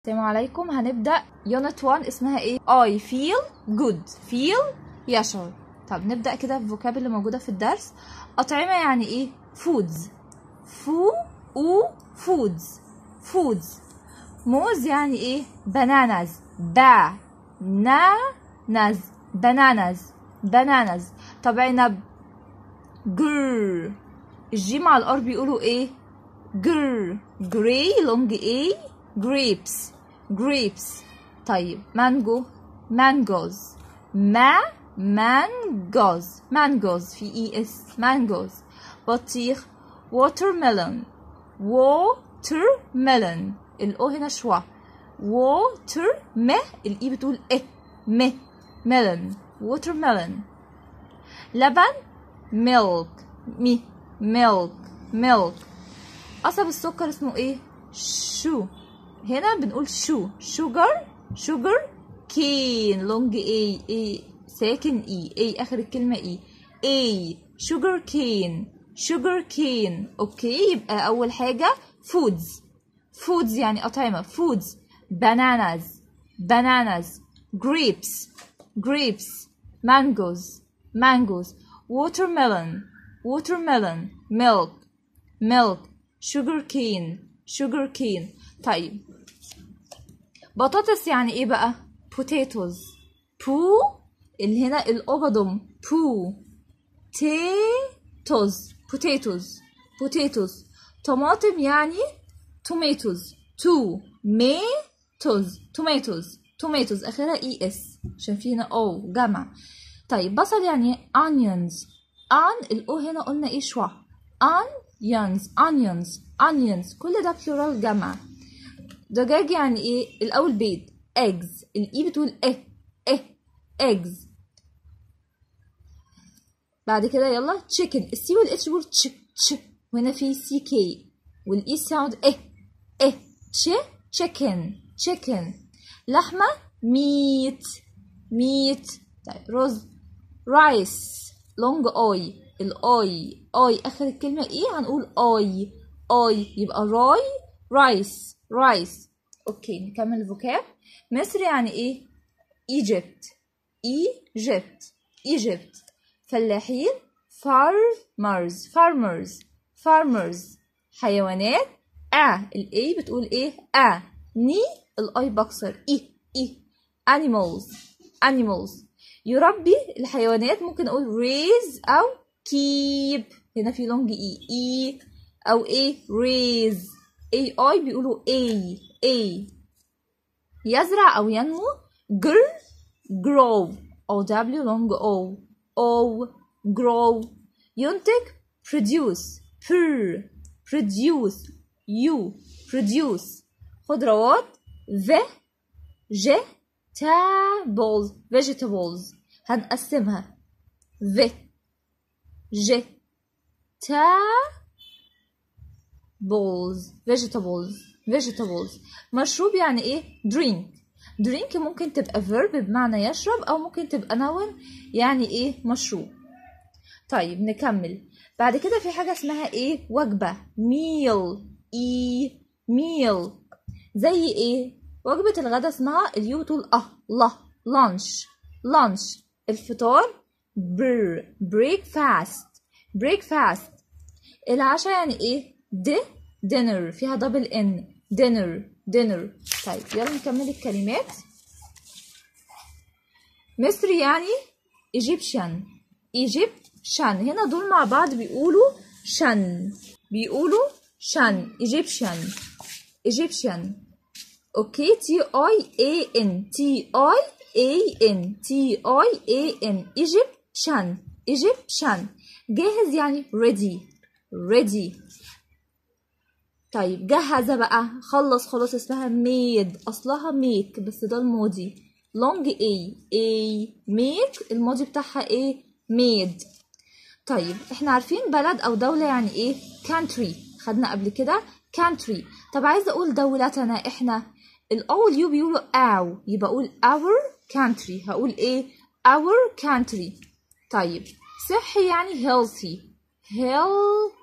السلام عليكم هنبدأ يونت 1 اسمها ايه I feel good feel يشعر طب نبدأ كده الفوكاب اللي موجودة في الدرس أطعمة يعني ايه foods فو او foods foods موز يعني ايه bananas با نا نز bananas bananas طب عنب جر الجي مع الار بيقولوا ايه جر جري لونج اي grapes grapes طيب مانجو mangoes ما mangoes mangoes في اي اس mangoes بطيخ watermelon watermelon الاو هنا شوا water م الاي بتقول اه م melon watermelon لبن milk مي milk milk قصب السكر اسمه ايه شو هنا بنقول شو شوجر شوجر كين لونج اي اي ساكن اي اي اخر الكلمة اي اي شوجر كين شوجر كين اوكي يبقى اول حاجة فودز فودز يعني اطعمة فودز bananas bananas grapes grapes mangoes mangoes watermelon watermelon milk milk sugar cane sugar cane طيب بطاطس يعني ايه بقى potatoes بو اللي هنا الأبضم بو تيتوز potatoes potatoes طماطم يعني tomatoes تو ميتوز tomatoes tomatoes اخرها اي اس عشان في هنا او جمع طيب بصل يعني onions on الاو هنا قلنا ايه شوا onions onions onions كل ده plural جمع دجاج يعني ايه الاول بيض eggs الاي بتقول اه اه eggs بعد كده يلا chicken السي والاتش بيقول تش تش وهنا في سي كي والاي ساوند اه اه تش chicken chicken لحمة meat meat طيب رز رايس لونج اي الاي اي اخر الكلمة ايه هنقول اي اي يبقى راي رايس رايس اوكي نكمل الفوكاب مصر يعني ايه ايجيبت ايجيبت ايجيبت فلاحين farmers farmers farmers حيوانات ا الاي بتقول ايه ا ني الاي بكسر اي اي animals animals يربي الحيوانات ممكن اقول raise او keep هنا في لونج اي اي او ايه raise اي اي بيقولوا اي اي يزرع او ينمو جر grow او دبليو لونج او او grow ينتج produce per produce you produce خضروات vegetables vegetables هنقسمها v ج تا بولز vegetables vegetables مشروب يعني ايه drink drink ممكن تبقى verb بمعنى يشرب او ممكن تبقى noun يعني ايه مشروب طيب نكمل بعد كده في حاجة اسمها ايه وجبة meal اي meal زي ايه وجبة الغداء اسمها اليو تقول اه لا lunch lunch الفطار بر breakfast breakfast العشاء يعني ايه د dinner فيها دبل ان dinner dinner طيب يلا نكمل الكلمات مصر يعني Egyptian Egyptian هنا دول مع بعض بيقولوا شن بيقولوا شن Egyptian Egyptian اوكي تي اي اي ان تي اي اي ان تي اي اي ان Egyptian Egyptian جاهز يعني ready ready طيب جهز بقى خلص خلاص اسمها ميد اصلها ميك بس ده الماضي لونج اي اي ميك الماضي بتاعها ايه ميد طيب احنا عارفين بلد او دولة يعني ايه country خدنا قبل كده country طب عايزة اقول دولتنا احنا الاول يو بيقولوا او يبقى اقول our country هقول ايه our country طيب صحي يعني healthy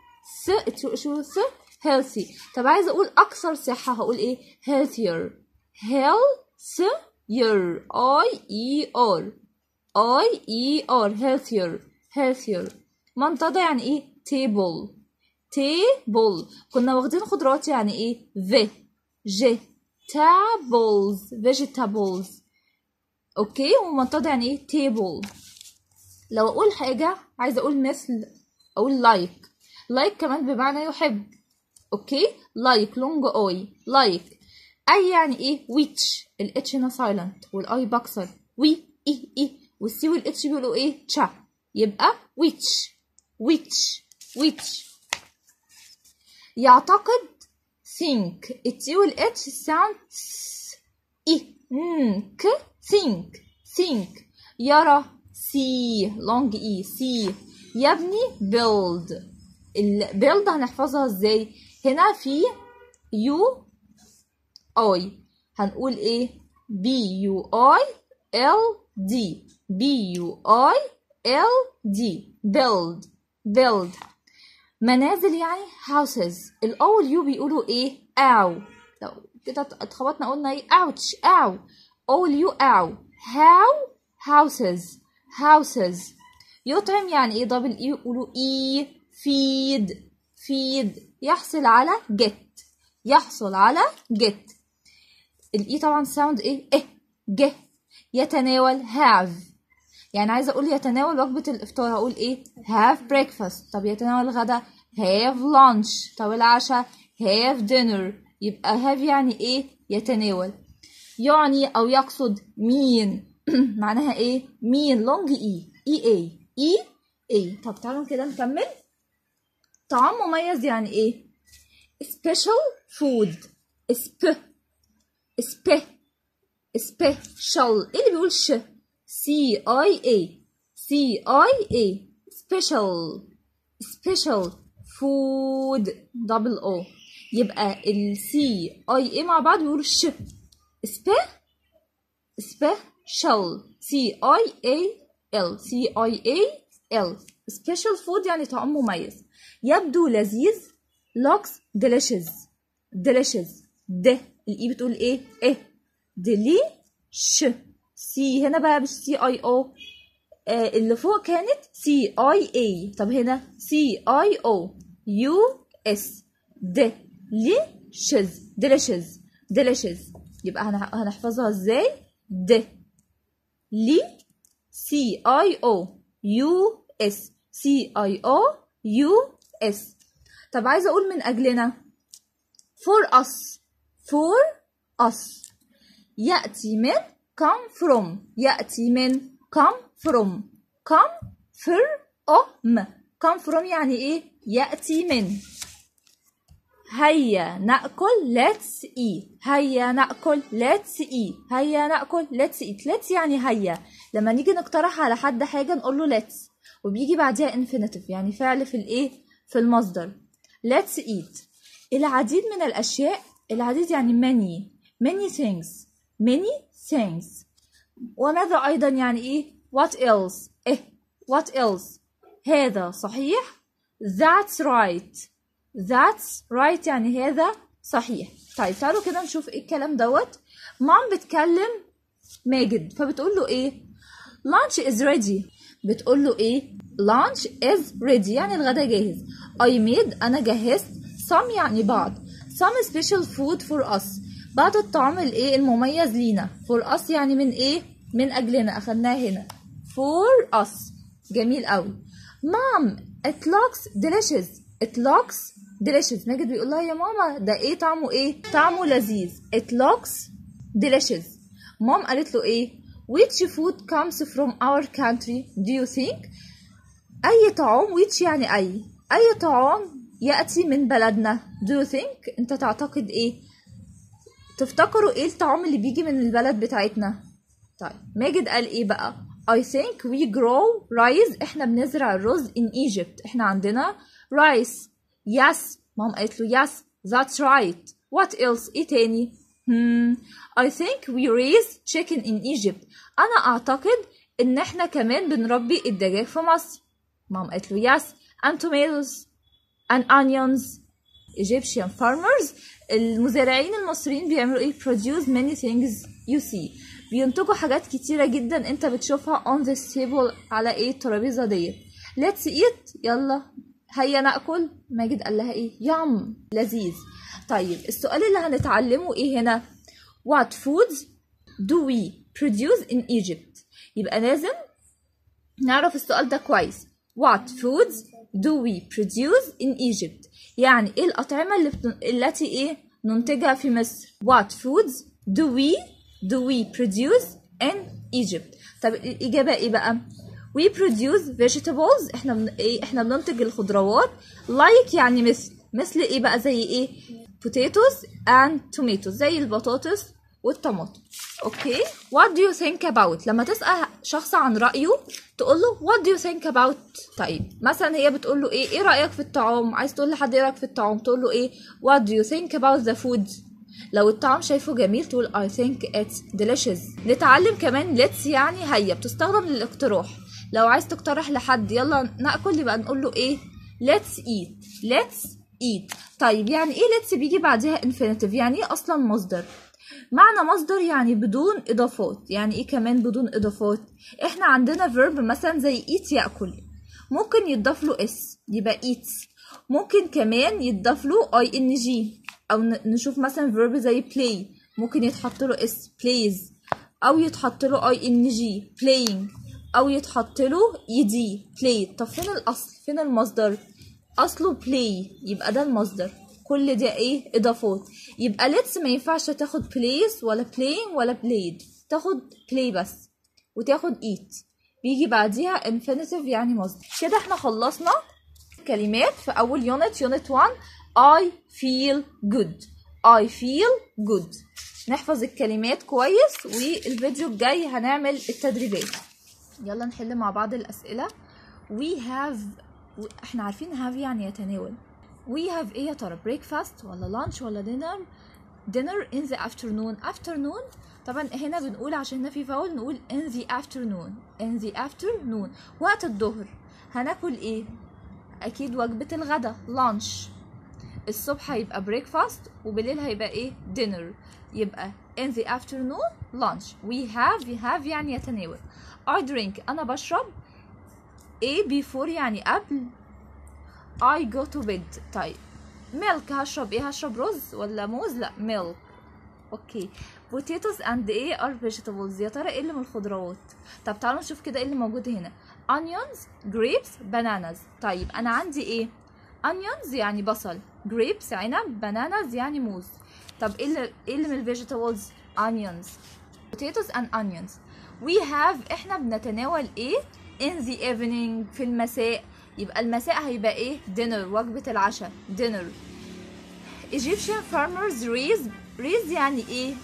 health شو ث healthy طب عايزه اقول اكثر صحه هقول ايه healthier healthier I E R I E R healthier healthier منتدى يعني ايه table table كنا واخدين خضروات يعني ايه v ج tables vegetables اوكي ومنتدى يعني ايه table لو اقول حاجة عايزة اقول مثل اقول like like كمان بمعنى يحب اوكي like لونج اوي like اي يعني ايه which الاتش هنا silent والاي بكسر وي اي اي والسي والاتش بيقولوا ايه تشا يبقى which which which يعتقد think التي والاتش sound س اي ن ك think think يرى see long e see يبني build ال build هنحفظها ازاي هنا في يو اي هنقول ايه بي يو اي ال دي بي يو اي ال دي build build منازل يعني houses الاول يو بيقولوا ايه او لو كده اتخبطنا قلنا ايه ouch او اول يو او how houses houses يطعم يعني ايه دبل اي يقولوا اي feed feed يحصل على get يحصل على get الاي طبعا ساوند ايه اه جه يتناول have يعني عايزه اقول يتناول وجبه الافطار هقول ايه have breakfast طب يتناول الغداء have lunch طب العشاء have dinner يبقى have يعني ايه يتناول يعني او يقصد مين معناها ايه مين لونج اي اي اي اي اي طب تعالوا كده نكمل طعام مميز يعني ايه special food sp sp special ايه اللي بيقول ش C I A C I A special special food double O يبقى ال C I A مع بعض بيقولوا ش spe special C I A L C I A L special food يعني طعام مميز يبدو لذيذ looks delicious delicious ده الاي بتقول ايه ايه ديليش سي هنا بقى مش سي اي او آه اللي فوق كانت سي اي اي طب هنا سي اي او يو اس ديليشز ديليشز ديليشز يبقى هنحفظها ازاي د لي سي اي او يو اس سي اي او يو اس طب عايزه اقول من اجلنا for us for us يأتي من come from يأتي من come from come from come from يعني ايه يأتي من هيا نأكل let's eat هيا نأكل let's eat هيا نأكل let's eat let's يعني هيا لما نيجي نقترح على حد حاجة نقول له let's وبيجي بعدها infinitive يعني فعل في الايه في المصدر let's eat العديد من الأشياء العديد يعني many many things many things وماذا أيضا يعني إيه what else إيه what else هذا صحيح that's right that's right يعني هذا صحيح طيب تعالوا كده نشوف ايه الكلام دوت مام بتكلم ماجد فبتقول له ايه lunch is ready بتقول له ايه lunch is ready يعني الغدا جاهز I made انا جهزت some يعني بعض some special food for us بعض الطعام الايه المميز لينا for us يعني من ايه من اجلنا اخدناه هنا for us جميل قوي مام it looks delicious it looks delicious ماجد بيقول لها يا ماما ده ايه طعمه ايه طعمه لذيذ it looks delicious مام قالت له ايه which food comes from our country do you think اي طعام which يعني اي اي طعام ياتي من بلدنا do you think انت تعتقد ايه تفتكروا ايه الطعام اللي بيجي من البلد بتاعتنا طيب ماجد قال ايه بقى I think we grow rice احنا بنزرع الرز in Egypt احنا عندنا rice yes مام قالت له yes that's right what else ايه تاني hmm. I think we raise chicken in Egypt انا اعتقد ان احنا كمان بنربي الدجاج في مصر مام قالت له yes and tomatoes and onions Egyptian farmers المزارعين المصريين بيعملوا ايه produce many things you see بينتجوا حاجات كتيرة جدا انت بتشوفها on this table على ايه الترابيزة ديت let's eat يلا هيا ناكل ماجد قال لها ايه يام لذيذ طيب السؤال اللي هنتعلمه ايه هنا what foods do we produce in Egypt يبقى لازم نعرف السؤال ده كويس what foods do we produce in Egypt يعني ايه الأطعمة اللي بتن... التي ايه ننتجها في مصر what foods do we do we produce in Egypt طب الإجابة ايه بقى we produce vegetables احنا بن... ايه احنا بننتج الخضروات like يعني مثل مثل ايه بقى زي ايه potatoes and tomatoes زي البطاطس والطماطم اوكي what do you think about لما تسأل شخص عن رأيه تقول له what do you think about طيب مثلا هي بتقول له ايه ايه رأيك في الطعام عايز تقول لحد ايه رأيك في الطعام تقول له ايه what do you think about the food لو الطعام شايفه جميل تقول I think it's delicious نتعلم كمان let's يعني هيا بتستخدم للاقتراح لو عايز تقترح لحد يلا ناكل يبقى نقول له ايه let's eat let's eat طيب يعني ايه let's بيجي بعدها infinitive يعني ايه اصلا مصدر معنى مصدر يعني بدون اضافات يعني ايه كمان بدون اضافات احنا عندنا verb مثلا زي eat ياكل ممكن يضاف له اس يبقى eats ممكن كمان يضاف له اي ان جي او نشوف مثلا verb زي play ممكن يتحط له اس plays او يتحط له اي ان جي playing او يتحط له اي دي play طب فين الاصل فين المصدر اصله play يبقى ده المصدر كل ده ايه اضافات يبقى let's ما ينفعش تاخد place ولا playing ولا played تاخد play بس وتاخد eat بيجي بعديها infinitive يعني مصدر كده احنا خلصنا كلمات في اول يونت يونت 1 I feel good I feel good نحفظ الكلمات كويس والفيديو الجاي هنعمل التدريبات يلا نحل مع بعض الأسئلة we have احنا عارفين have يعني يتناول we have ايه يا ترى breakfast ولا lunch ولا dinner dinner in the afternoon afternoon طبعا هنا بنقول عشان هنا في فاول نقول in the afternoon in the afternoon وقت الظهر هناكل ايه اكيد وجبة الغدا lunch الصبح هيبقى breakfast وبالليل هيبقى ايه dinner يبقى in the afternoon lunch we have we have يعني يتناول I drink أنا بشرب A before يعني قبل I go to bed طيب milk هشرب ايه هشرب رز ولا موز لا milk اوكي potatoes and ايه are vegetables يا ترى ايه اللي من الخضروات طب تعالوا نشوف كده ايه اللي موجود هنا onions grapes bananas طيب انا عندي ايه onions يعني بصل grapes عنب bananas يعني موز طب ايه اللي ايه اللي من الفيجيتابلز onions potatoes and onions we have احنا بنتناول ايه in the evening في المساء يبقى المساء هيبقى ايه dinner وجبة العشاء dinner Egyptian farmers raise raise يعني ايه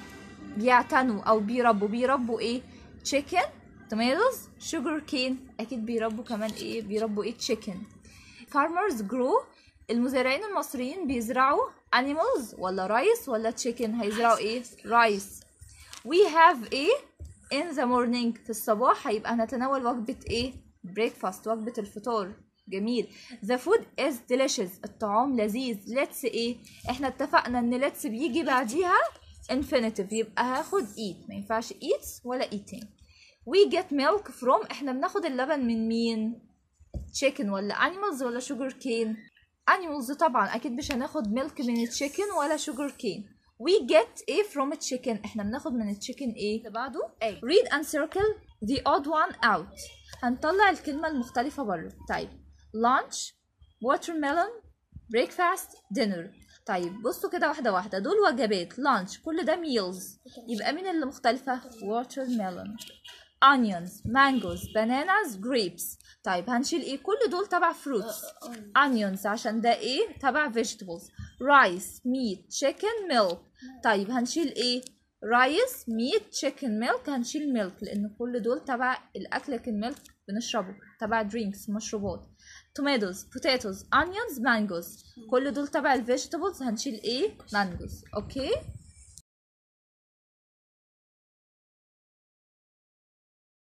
بيعتنوا او بيربوا بيربوا ايه chicken tomatoes sugar cane اكيد بيربوا كمان ايه بيربوا ايه chicken farmers grow المزارعين المصريين بيزرعوا animals ولا رايس ولا chicken هيزرعوا ايه رايس we have ايه in the morning في الصباح هيبقى هنتناول وجبة ايه breakfast وجبة الفطار جميل the food is delicious الطعام لذيذ let's ايه احنا اتفقنا ان let's بيجي بعديها infinitive يبقى هاخد eat ما ينفعش eats ولا eating we get milk from احنا بناخد اللبن من مين chicken ولا animals ولا sugar cane animals طبعا اكيد مش هناخد milk من chicken ولا sugar cane we get a from a chicken احنا بناخد من التشيكن ايه اللي بعده egg read and circle the odd one out هنطلع الكلمة المختلفة بره طيب lunch watermelon breakfast dinner طيب بصوا كده واحدة واحدة دول وجبات lunch كل ده meals يبقى مين اللي مختلفة watermelon onions mangoes bananas grapes طيب هنشيل ايه كل دول تبع fruits onions عشان ده ايه تبع vegetables rice meat chicken milk طيب هنشيل ايه رايس ميت تشيكن ميلك هنشيل ميلك لان كل دول تبع الاكل لكن ميلك بنشربه تبع درينكس مشروبات توماتوز بوتاتوز انيونز مانجوز كل دول تبع الفيجيتابلز هنشيل ايه مانجوز اوكي